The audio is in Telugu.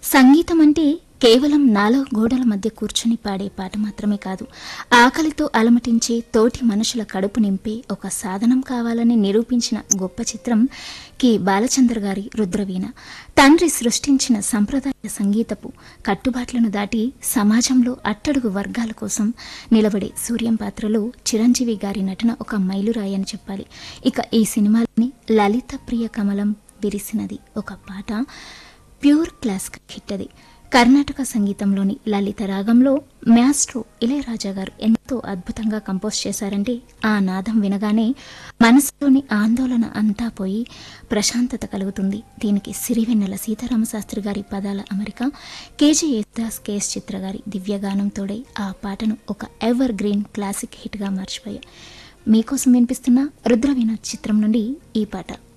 సంగీతం అంటే కేవలం నాలుగు గోడల మధ్య కూర్చుని పాడే పాట మాత్రమే కాదు ఆకలితో అలమటించే తోటి మనుషుల కడుపు నింపే ఒక సాధనం కావాలని నిరూపించిన గొప్ప చిత్రం కె బాలచంద్ర గారి రుద్రవీణ తండ్రి సృష్టించిన సంప్రదాయ సంగీతపు కట్టుబాట్లను దాటి సమాజంలో అట్టడుగు వర్గాల కోసం నిలబడే సూర్యం పాత్రలో చిరంజీవి గారి నటన ఒక మైలురాయి అని చెప్పాలి ఇక ఈ సినిమాలోని లలిత ప్రియ కమలం విరిసినది ఒక పాట ప్యూర్ క్లాసికల్ హిట్ అది కర్ణాటక సంగీతంలోని లలిత రాగంలో మ్యాస్ట్రో ఇళయరాజా గారు ఎంతో అద్భుతంగా కంపోజ్ చేశారంటే ఆ నాదం వినగానే మనసులోని ఆందోళన అంతా పోయి ప్రశాంతత కలుగుతుంది దీనికి సిరివెన్నెల సీతారామ శాస్త్రి గారి పదాల అమరిక కేజీ యేసుదాస్ కేఎస్ చిత్ర గారి దివ్యగానం తోడై ఆ పాటను ఒక ఎవర్ గ్రీన్ క్లాసిక్ హిట్గా మర్చిపోయాయి మీకోసం వినిపిస్తున్న రుద్రవీణ చిత్రం నుండి ఈ పాట